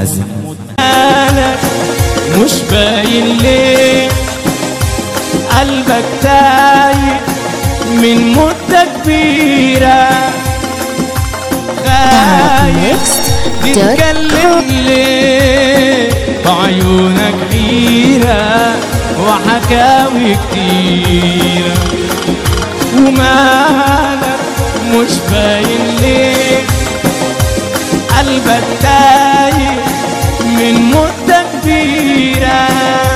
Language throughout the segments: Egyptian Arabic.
حسن مالك مش باين ليه قلبك تايه من مدة كبيرة خايف تتكلم ليه بعيونك حيرة وحكاوي كتيرة ومالك مش باين ليه قلبك تايه من مدة كبيرة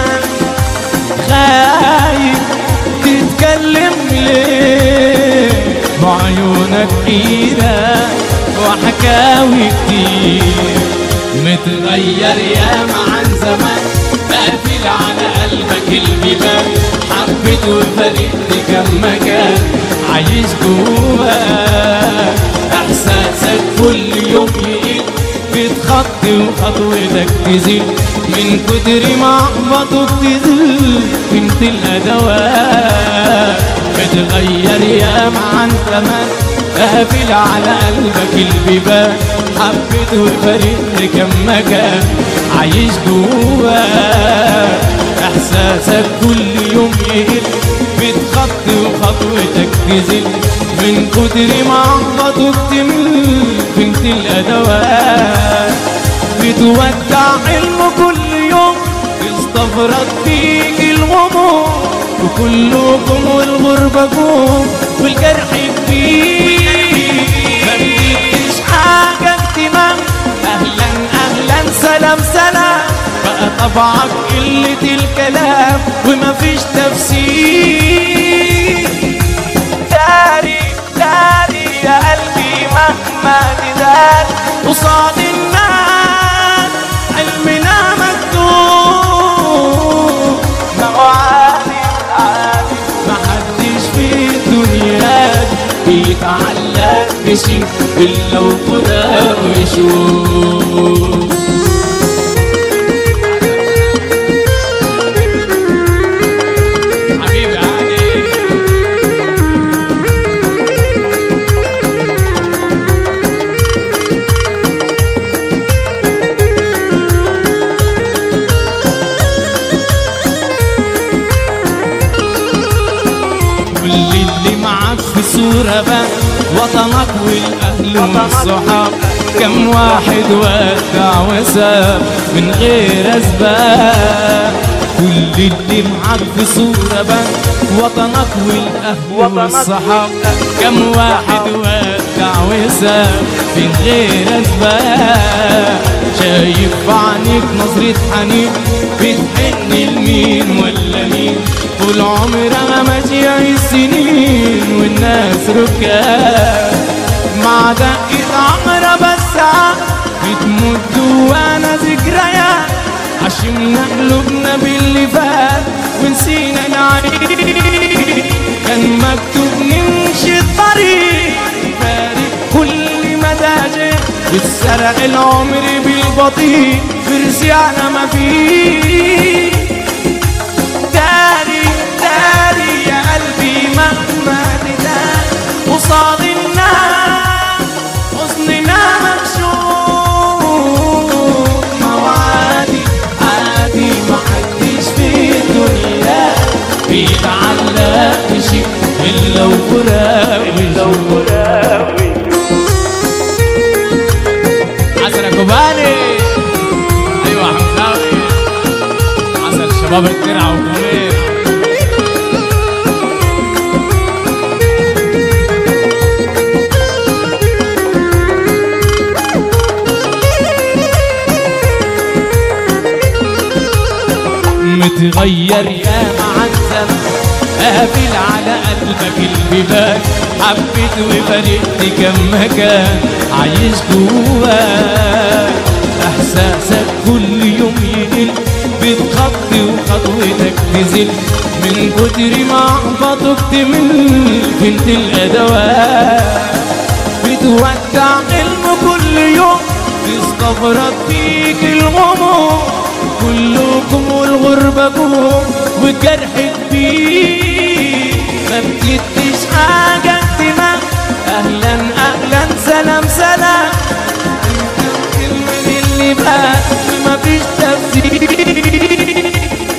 خايف تتكلم ليه بعيونك حيرة وحكاوي كتير متغير ياما عن زمان قافل على قلبك البيبان حبيت وفرقت كم مكان عايش جواك احساسك كل يوم يقل بتخطي وخطوتك تزيد من كتر ما احبطك تزيد قيمة الادوات بتغير ياما عن زمان قافل على قلبك البيبان حبيت وفرقت كم مكان عايش جواك احساسك كل يوم يقل بتخطي وخطوتك تزل من كتر ما احبطك تمل بنت الادوات بتودع علم كل يوم استفرد فيك الغموم وكلكم والغربة جوم والجرح كبير ما بديتش حاجة اهتمام اهلا اهلا سلام سلام بقى طبعك قلة الكلام ومفيش تفسير داري داري يا قلبي مهما تدار قصاد الناس علمنا مكتوب ما هو عادي عادي محدش في الدنيا دي بيتعلق بشيء إلا وفراق ويشوف حبيبي علي كل اللي معاك في صورة بقى وطنك والأهل والصحاب كم واحد ودع وساب من غير أسباب كل اللي معاك في صورة بقى وطنك والأهل والصحاب كم واحد ودع وساب من غير أسباب شايف بعينيك نظرة حنين بتحن لمين ولا مين طول عمرها ماشية السنين والناس ركاب مع دقة عقرب الساعة بتموت جوانا ذكريات عشمنا قلوبنا باللي فات ونسينا نعيش كان مكتوب نمشي الطريق فارق كل مداجع اتسرق العمر بالبطيء برجعنا ما فيه داري داري يا قلبي مهما تدار قصاد الناس حزننا مكشوف ما هو عادي عادي ما حدش في الدنيا بيتعلق بشيء إلا وفراق وفراق حسن يا كوباني ايوه حمزاوي حسن شباب الترعه وكومير متغير يا مع الزمن قافل على قلبك البيبان حبيت وفرقت كم مكان عايش جواك احساسك كل يوم يقل بتخطي وخطوتك تزل من كتر ما احبطك تمل بنت الادوات بتودع علم كل يوم تستفرد فيك الغموم كلكم والغربة جوم والجرح كبير ما بتديش حاجة اهتمام أهلا أهلا سلام سلام كلمة اللي يبقى مفيش تفسير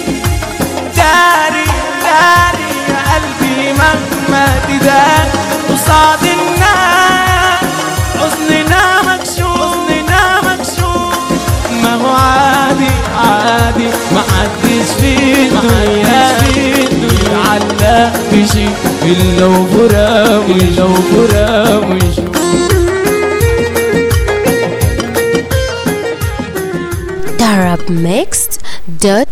داري داري يا قلبي مهما تدار قصاد الناس حزننا مكشوف حزننا مكشوف ما هو عادي عادي ما حدش في الدنيا في الدنيا علق بشي إلا وفراق إلا وفراق ويشوف darabmixed.com